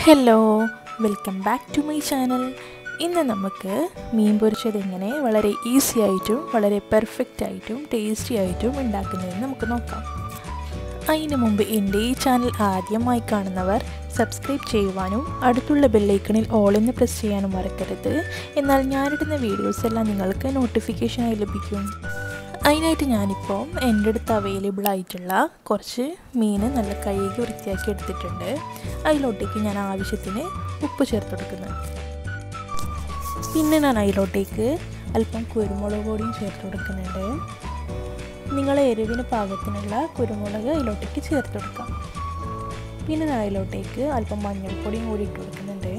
hello welcome back to my channel ഇന്ന് നമുക്ക് മീൻ പൊരിച്ചത് എങ്ങനെ വളരെ ഈസി ആയിട്ടും വളരെ പെർഫെക്റ്റ് ആയിട്ടും ടേസ്റ്റി ആയിട്ടും ഉണ്ടാക്കുന്നതെന്ന് നമുക്ക് നോക്കാം അതിന് മുമ്പ് എൻ്റെ ഈ ചാനൽ ആദ്യമായി കാണുന്നവർ സബ്സ്ക്രൈബ് ചെയ്യുവാനും അടുത്തുള്ള ബെല്ലൈക്കണിൽ ഓൾ എന്ന് പ്രസ് ചെയ്യാനും മറക്കരുത് എന്നാൽ ഞാനിടുന്ന വീഡിയോസ് എല്ലാം നിങ്ങൾക്ക് നോട്ടിഫിക്കേഷനായി ലഭിക്കും അതിനായിട്ട് ഞാനിപ്പോൾ എൻ്റെ അടുത്ത് അവൈലബിൾ ആയിട്ടുള്ള കുറച്ച് മീൻ നല്ല കൈകി വൃത്തിയാക്കി എടുത്തിട്ടുണ്ട് അതിലോട്ടേക്ക് ഞാൻ ആവശ്യത്തിന് ഉപ്പ് ചേർത്ത് കൊടുക്കുന്നത് പിന്നെ ഞാൻ അതിലോട്ടേക്ക് അല്പം കുരുമുളക് പൊടിയും ചേർത്ത് കൊടുക്കുന്നുണ്ട് നിങ്ങളെ എരിവിന് പാകത്തിനുള്ള കുരുമുളക് അതിലോട്ടേക്ക് ചേർത്ത് കൊടുക്കാം പിന്നെ ഞാൻ അതിലോട്ടേക്ക് അല്പം മഞ്ഞൾപ്പൊടിയും കൂടി ഇട്ട് കൊടുക്കുന്നുണ്ട്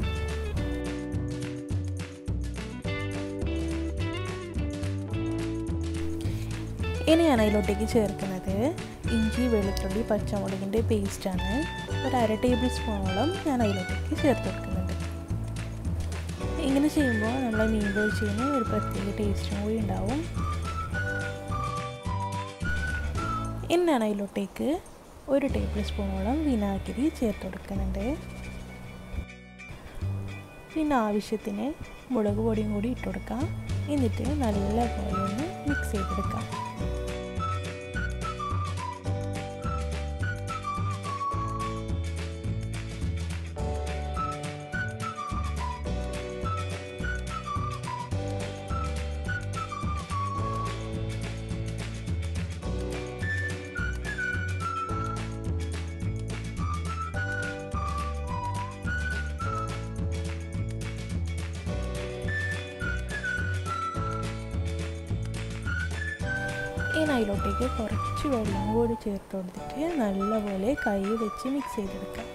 ഇനി ഞാൻ അതിലോട്ടേക്ക് ചേർക്കുന്നത് ഇഞ്ചി വെളുത്തുള്ളി പച്ചമുളകിൻ്റെ പേസ്റ്റാണ് ഒരു അര ടേബിൾ സ്പൂണോളം ഞാൻ അതിലോട്ടേക്ക് ചേർത്ത് കൊടുക്കുന്നുണ്ട് ഇങ്ങനെ ചെയ്യുമ്പോൾ നമ്മളെ മീൻ പൊരിച്ചതിന് ഒരു പ്രത്യേക ടേസ്റ്റും കൂടി ഉണ്ടാവും ഇനി ഞാൻ അതിലോട്ടേക്ക് ഒരു ടേബിൾ സ്പൂണോളം വിനാഗിരി ചേർത്ത് കൊടുക്കുന്നുണ്ട് പിന്നെ ആവശ്യത്തിന് മുളക് പൊടിയും കൂടി ഇട്ട് കൊടുക്കാം എന്നിട്ട് നല്ല പോലെ ഒന്ന് മിക്സ് ചെയ്തെടുക്കാം ഇനി അതിലോട്ടേക്ക് കുറച്ച് വെള്ളം കൂടി ചേർത്ത് കൊടുത്തിട്ട് നല്ലപോലെ കൈ വെച്ച് മിക്സ് ചെയ്തെടുക്കാം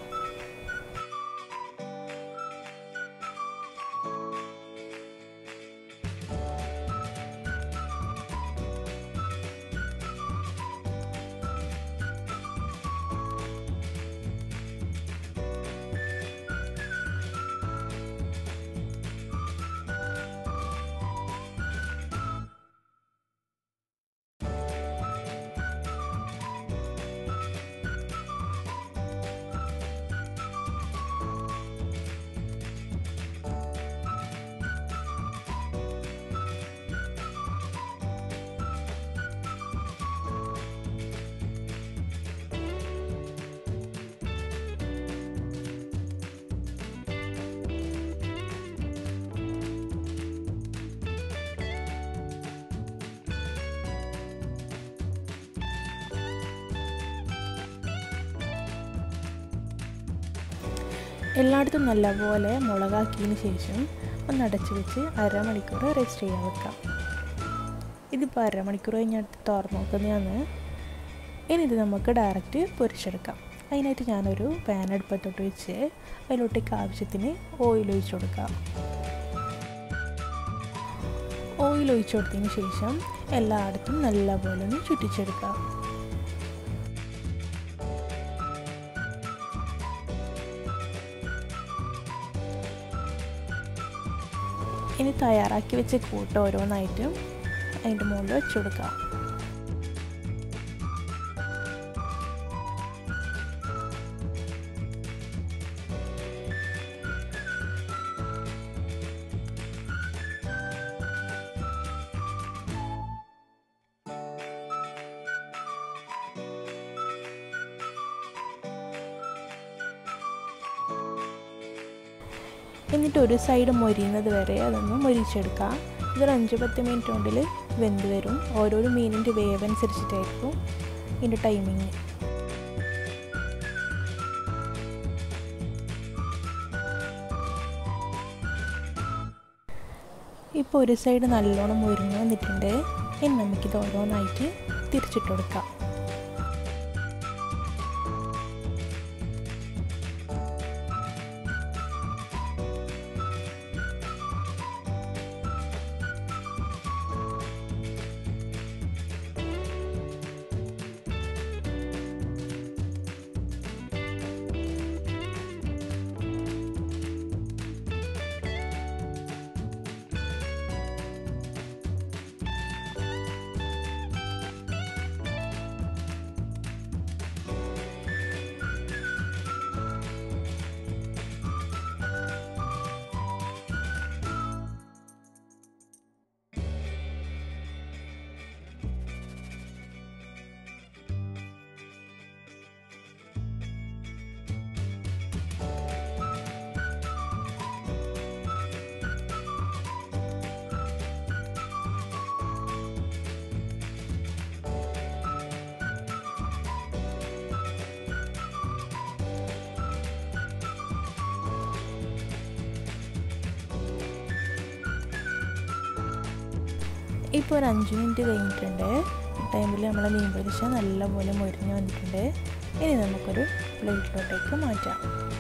എല്ലായിടത്തും നല്ലപോലെ മുളകാക്കിയതിന് ശേഷം ഒന്ന് അടച്ചു വെച്ച് അരമണിക്കൂർ റെസ്റ്റ് ചെയ്യാൻ വെക്കാം ഇതിപ്പോൾ അരമണിക്കൂർ കഴിഞ്ഞിട്ട് തുറന്ന് നോക്കുന്നതാണ് ഇനി ഇത് നമുക്ക് ഡയറക്റ്റ് പൊരിച്ചെടുക്കാം അതിനായിട്ട് ഞാനൊരു പാൻ അടുപ്പത്തോട്ട് വെച്ച് അതിലോട്ടേക്ക് ആവശ്യത്തിന് ഓയിൽ ഒഴിച്ചു കൊടുക്കാം ഓയിൽ ഒഴിച്ചു കൊടുത്തതിന് ശേഷം എല്ലായിടത്തും നല്ലപോലെ ഒന്ന് ചുറ്റിച്ചെടുക്കാം ഇനി തയ്യാറാക്കി വെച്ച കൂട്ട് ഓരോന്നായിട്ടും അതിൻ്റെ മുകളിൽ വെച്ച് കൊടുക്കാം എന്നിട്ട് ഒരു സൈഡ് മൊരിയുന്നത് വരെ അതൊന്ന് മൊരിച്ചെടുക്കാം ഇതൊരു അഞ്ച് പത്ത് മിനിറ്റ് കൊണ്ടിൽ വെന്ത് വരും ഓരോരോ മീനിൻ്റെ വേവ് അനുസരിച്ചിട്ടായിരിക്കും ഇതിൻ്റെ ടൈമിങ് ഇപ്പോൾ ഒരു സൈഡ് നല്ലോണം മൊരിഞ്ഞ് വന്നിട്ടുണ്ട് ഇനി നമുക്കിത് ഓരോന്നായിട്ട് തിരിച്ചിട്ട് കൊടുക്കാം ഇപ്പോൾ ഒരു അഞ്ച് മിനിറ്റ് കഴിഞ്ഞിട്ടുണ്ട് ടൈമിൽ നമ്മളെ മീൻ പൊരിച്ച നല്ലപോലെ മൊരിഞ്ഞ് വന്നിട്ടുണ്ട് ഇനി നമുക്കൊരു പ്ലേറ്റിലോട്ടേക്ക് മാറ്റാം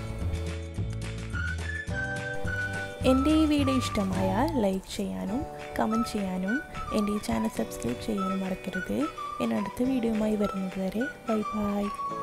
എൻ്റെ ഈ വീഡിയോ ഇഷ്ടമായാൽ ലൈക്ക് ചെയ്യാനും കമൻറ്റ് ചെയ്യാനും എൻ്റെ ഈ ചാനൽ സബ്സ്ക്രൈബ് ചെയ്യാനും മറക്കരുത് ഇനി അടുത്ത വീഡിയോയുമായി വരുന്നത് വരെ ബൈ ബൈ